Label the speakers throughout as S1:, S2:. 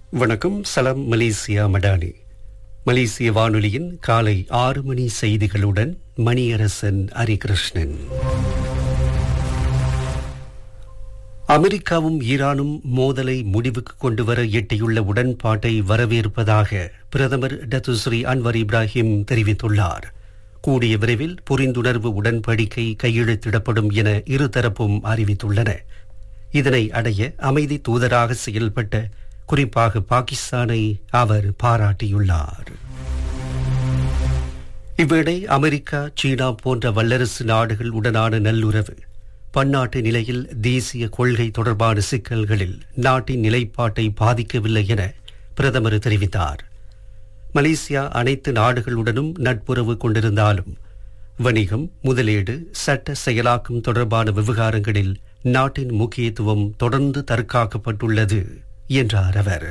S1: வணக்கம் சலாம் மலேசியா மடானி மலேசிய வானொலியின் காலை ஆறு மணி செய்திகளுடன் மணியரசன் ஹரிகிருஷ்ணன் அமெரிக்காவும் ஈரானும் மோதலை முடிவுக்கு கொண்டுவர எட்டியுள்ள உடன்பாட்டை வரவேற்பதாக பிரதமர் டத்துஸ்ரீ அன்வர் இப்ராஹிம் தெரிவித்துள்ளார் கூடிய விரைவில் புரிந்துணர்வு உடன்படிக்கை கையெழுத்திடப்படும் என இருதரப்பும் அறிவித்துள்ளன இதனை அடைய அமைதி தூதராக செயல்பட்ட குறிப்பாக பாகிஸ்தானை அவர் பாராட்டியுள்ளார் இவ்வேளை அமெரிக்கா சீனா போன்ற வல்லரசு நாடுகள் உடனான நல்லுறவு பன்னாட்டு நிலையில் தேசிய கொள்கை தொடர்பான சிக்கல்களில் நாட்டின் நிலைப்பாட்டை பாதிக்கவில்லை என பிரதமர் தெரிவித்தார் மலேசியா அனைத்து நாடுகளுடனும் நட்புறவு கொண்டிருந்தாலும் வணிகம் முதலீடு சட்ட செயலாக்கம் தொடர்பான விவகாரங்களில் நாட்டின் முக்கியத்துவம் தொடர்ந்து தற்காக்கப்பட்டுள்ளது என்றார் அவர்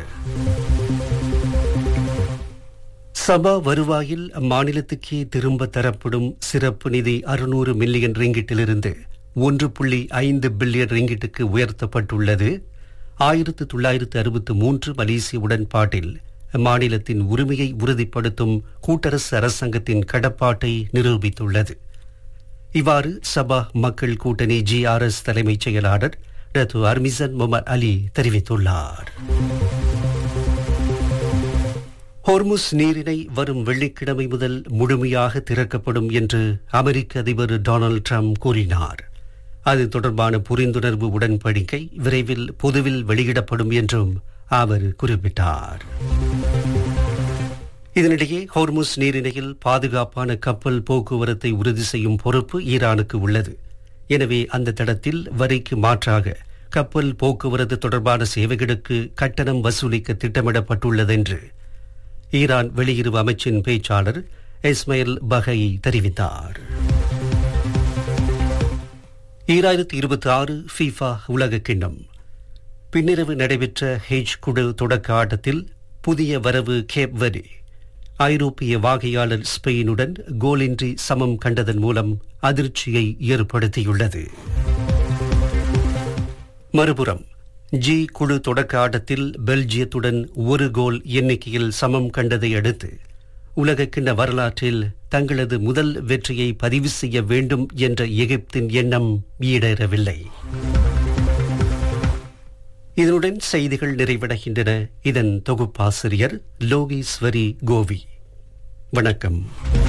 S1: சபா வருவாயில் அம்மாநிலத்துக்கே திரும்ப தரப்படும் சிறப்பு நிதி அறுநூறு மில்லியன் ரிங்கிட்டிலிருந்து ஒன்று புள்ளி ஐந்து பில்லியன் ரிங்கிட்டுக்கு உயர்த்தப்பட்டுள்ளது ஆயிரத்து தொள்ளாயிரத்து அறுபத்து மூன்று மலேசிய உடன்பாட்டில் மாநிலத்தின் உரிமையை உறுதிப்படுத்தும் கூட்டரசு அரசாங்கத்தின் கடப்பாட்டை நிரூபித்துள்ளது இவ்வாறு சபா மக்கள் கூட்டணி ஜிஆர்எஸ் தலைமைச் செயலாளர் ரத்து அர்மிசன் முகமது அலி தெரிவித்துள்ளார் ஹோர்முஸ் நீரிணை வரும் வெள்ளிக்கிழமை முதல் முழுமையாக திறக்கப்படும் என்று அமெரிக்க அதிபர் டொனால்டு ட்ரம்ப் கூறினார் அது தொடர்பான புரிந்துணர்வு உடன்படிக்கை விரைவில் பொதுவில் வெளியிடப்படும் என்றும் அவர் குறிப்பிட்டார் இதனிடையே ஹோர்முஸ் நீரிணையில் பாதுகாப்பான கப்பல் போக்குவரத்தை உறுதி செய்யும் பொறுப்பு ஈரானுக்கு உள்ளது எனவே அந்த தடத்தில் வரிக்கு மாற்றாக கப்பல் போக்குவரத்து தொடர்பான சேவைகளுக்கு கட்டணம் வசூலிக்க திட்டமிடப்பட்டுள்ளது என்று ஈரான் வெளியுறவு அமைச்சின் பேச்சாளர் இஸ்மைல் பகை தெரிவித்தார் ஈராயிரத்தி இருபத்தி ஆறு ஃபீஃபா உலக கிண்ணம் பின்னிரவு நடைபெற்ற ஹெச் குழு தொடக்க ஆட்டத்தில் புதிய வரவு கேப் வரி ஐரோப்பிய வாகையாளர் ஸ்பெயினுடன் கோலின்றி சமம் கண்டதன் மூலம் அதிர்ச்சியை ஏற்படுத்தியுள்ளது மறுபுறம் ஜி குழு தொடக்க ஆட்டத்தில் பெல்ஜியத்துடன் ஒரு கோல் எண்ணிக்கையில் சமம் கண்டதை அடுத்து உலகக்கிண்ண வரலாற்றில் தங்களது முதல் வெற்றியை பதிவு செய்ய வேண்டும் என்ற எகிப்தின் எண்ணம் ஈடேறவில்லை இதனுடன் செய்திகள் நிறைவடைகின்றன இதன் தொகுப்பாசிரியர் லோகேஸ்வரி கோவி வணக்கம்